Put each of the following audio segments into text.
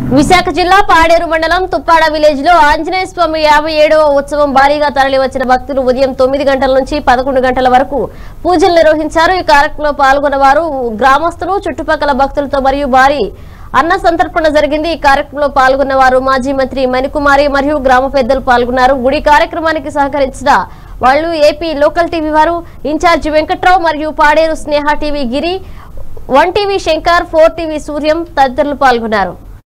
విశాఖ జిల్లా పాడేరు మండలం తుప్పాడ విలేజ్ లో ఆంజనేయ స్వామి యాభై ఏడవ ఉత్సవం భారీగా తరలివచ్చిన భక్తులు ఉదయం తొమ్మిది గంటల నుంచి పదకొండు గంటల వరకు పూజలు నిర్వహించారు ఈ కార్యక్రమంలో పాల్గొన్న వారు గ్రామస్తులు చుట్టుపక్కల భక్తులతో మరియు భారీ అన్న సంతర్పణ జరిగింది ఈ కార్యక్రమంలో పాల్గొన్న వారు మాజీ మంత్రి మణికుమారి మరియు గ్రామ పెద్దలు పాల్గొన్నారు గుడి కార్యక్రమానికి సహకరించిన వాళ్ళు ఏపీ లోకల్ టీవీ వారు ఇన్ఛార్జి వెంకట్రావు మరియు Paderu Sneha TV Giri one TV Shankar four TV Suryam తదితరులు పాల్గొన్నారు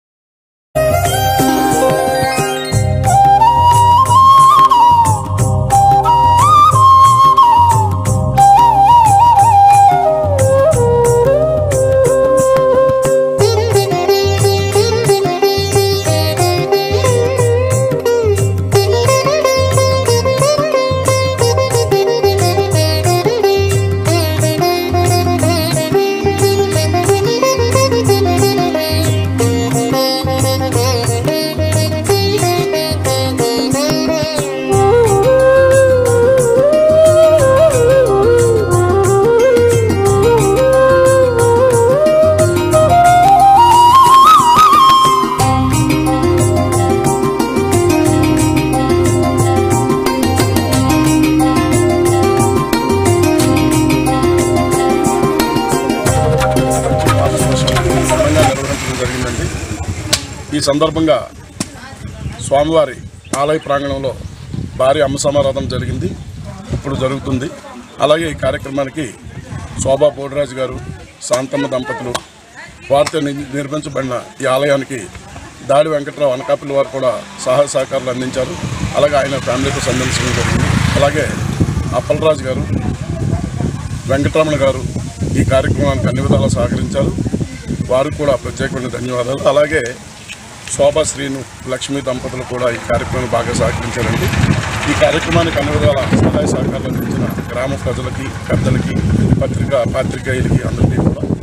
ఘనంగా నిర్వహించడం జరిగిందండి ఈ సందర్భంగా స్వామివారి ఆలయ ప్రాంగణంలో భారీ అమ్మ సమారాధన జరిగింది ఇప్పుడు జరుగుతుంది అలాగే ఈ కార్యక్రమానికి శోభా పోడిరాజు గారు శాంతమ్మ దంపతులు వారితో ని- నిర్మించబడిన ఈ ఆలయానికి దాడి వెంకట్రావు అనకాపల్లి వారు కూడా సహాయ సహకారాలు అందించారు అలాగే ఆయన ఫ్యామిలీతో సందర్శించడం జరిగింది అలాగే అప్పలరాజు గారు వెంకటరమణ గారు ఈ కార్యక్రమానికి అన్ని విధాలా సహకరించారు వారికి కూడా ప్రత్యేకమైన ధన్యవాదాలు అలాగే శోభా శ్రీను లక్ష్మీ దంపతులు కూడా ఈ కార్యక్రమాన్ని బాగా సహకరించారండి ఈ కార్యక్రమానికి అన్ని విధాల సహాయ సహకారాలు అందించిన గ్రామ ప్రజలకి పెద్దలకి పత్రికా పాత్రికేయులకి అందరికీ కూడా